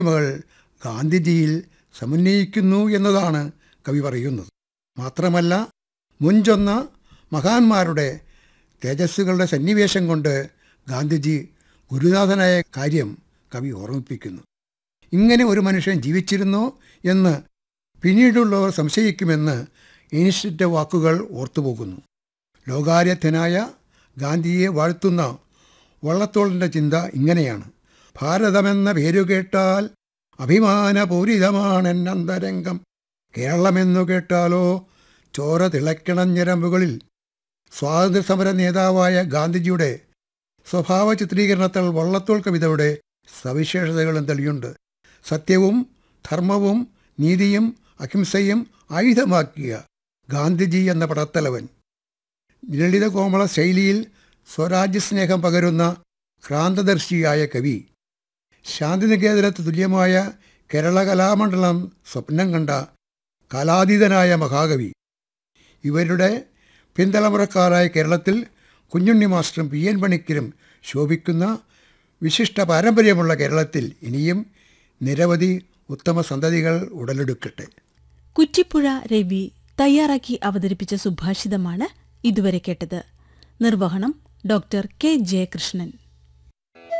മകൾ ഗാന്ധിജിയിൽ സമന്വയിക്കുന്നു എന്നതാണ് കവി പറയുന്നത് മാത്രമല്ല മുൻചൊന്ന മഹാന്മാരുടെ തേജസ്സുകളുടെ സന്നിവേശം കൊണ്ട് ഗാന്ധിജി ഗുരുനാഥനായ കാര്യം കവി ഓർമ്മിപ്പിക്കുന്നു ഇങ്ങനെ ഒരു മനുഷ്യൻ ജീവിച്ചിരുന്നോ എന്ന് പിന്നീടുള്ളവർ സംശയിക്കുമെന്ന് ഇനിഷ്ടിൻ്റെ വാക്കുകൾ ഓർത്തുപോകുന്നു ലോകാര്യത്യനായ ഗാന്ധിയെ വാഴ്ത്തുന്ന വള്ളത്തോളിൻ്റെ ചിന്ത ഇങ്ങനെയാണ് ഭാരതമെന്ന പേരു കേട്ടാൽ അഭിമാനപൂരിതമാണെന്നന്തരംഗം കേരളമെന്നു കേട്ടാലോ ചോര തിളയ്ക്കണം ഞരമ്പുകളിൽ സ്വാതന്ത്ര്യസമര നേതാവായ ഗാന്ധിജിയുടെ സ്വഭാവ ചിത്രീകരണത്തിൽ വള്ളത്തോൾ കവിതയുടെ സവിശേഷതകളും തെളിയുണ്ട് സത്യവും ധർമ്മവും നീതിയും അഹിംസയും ആയുധമാക്കിയ ഗാന്ധിജി എന്ന പടത്തലവൻ ലളിത കോമള ശൈലിയിൽ സ്വരാജ്യ സ്നേഹം പകരുന്ന ക്രാന്തദർശിയായ കവി ശാന്തിനികേതനത്ത് തുല്യമായ കേരള കലാമണ്ഡലം സ്വപ്നം കണ്ട കലാതീതനായ മഹാകവി ഇവരുടെ പിന്തലമുറക്കാരായ കേരളത്തിൽ കുഞ്ഞുണ്ണി മാസ്റ്ററും പി എൻ പണിക്കരും ശോഭിക്കുന്ന വിശിഷ്ട പാരമ്പര്യമുള്ള കേരളത്തിൽ ഇനിയും നിരവധി ഉത്തമ സന്തതികൾ ഉടലെടുക്കട്ടെ കുറ്റിപ്പുഴ രവി തയ്യാറാക്കി അവതരിപ്പിച്ച സുഭാഷിതമാണ് ഇതുവരെ കേട്ടത് നിർവഹണം ഡോക്ടർ കെ ജയകൃഷ്ണൻ